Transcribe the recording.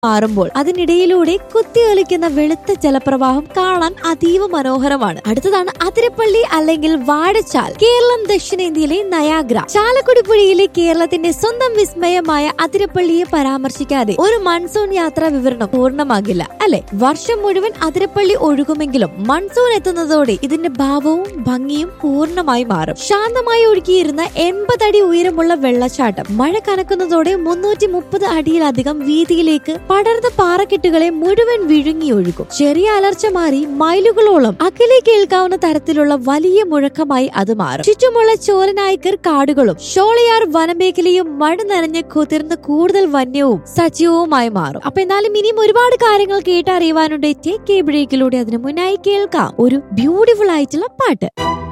മാറുമ്പോൾ അതിനിടയിലൂടെ കുത്തിയൊലിക്കുന്ന വെളുത്ത ജലപ്രവാഹം കാണാൻ അതീവ മനോഹരമാണ് അടുത്തതാണ് അതിരപ്പള്ളി അല്ലെങ്കിൽ വാഴച്ചാൽ കേരളം ദക്ഷിണേന്ത്യയിലെ നയാഗ്ര ചാലക്കുടി പുഴയിലെ കേരളത്തിന്റെ സ്വന്തം വിസ്മയമായ അതിരപ്പള്ളിയെ പരാമർശിക്കാതെ ഒരു മൺസൂൺ യാത്രാ വിവരണം പൂർണ്ണമാകില്ല അല്ലെ വർഷം മുഴുവൻ അതിരപ്പള്ളി ഒഴുകുമെങ്കിലും മൺസൂൺ എത്തുന്നതോടെ ഇതിന്റെ ഭാവവും ഭംഗിയും പൂർണ്ണമായി മാറും ശാന്തമായി ഒഴുകിയിരുന്ന എൺപത് അടി ഉയരമുള്ള വെള്ളച്ചാട്ടം മഴ കനക്കുന്നതോടെ മുന്നൂറ്റി മുപ്പത് അടിയിലധികം വീതിയിലേക്ക് പടർന്ന പാറക്കെട്ടുകളെ മുഴുവൻ വിഴുങ്ങി ഒഴുകും ചെറിയ അലർച്ച മാറി മൈലുകളോളം അകലെ കേൾക്കാവുന്ന തരത്തിലുള്ള വലിയ മുഴക്കമായി അത് മാറും ചുറ്റുമുള്ള ചോലനായ്ക്കർ കാടുകളും ഷോളയാർ വനമേഖലയും മഴ നനഞ്ഞ് കുതിർന്ന് കൂടുതൽ വന്യവും സജീവവുമായി മാറും അപ്പൊ എന്നാലും ഇനിയും ഒരുപാട് കാര്യങ്ങൾ കേട്ടറിയുവാനുണ്ട് ടേക്ക് എ ബ്രേക്കിലൂടെ അതിനു മുന്നായി കേൾക്കാം ഒരു ബ്യൂട്ടിഫുൾ ആയിട്ടുള്ള പാട്ട്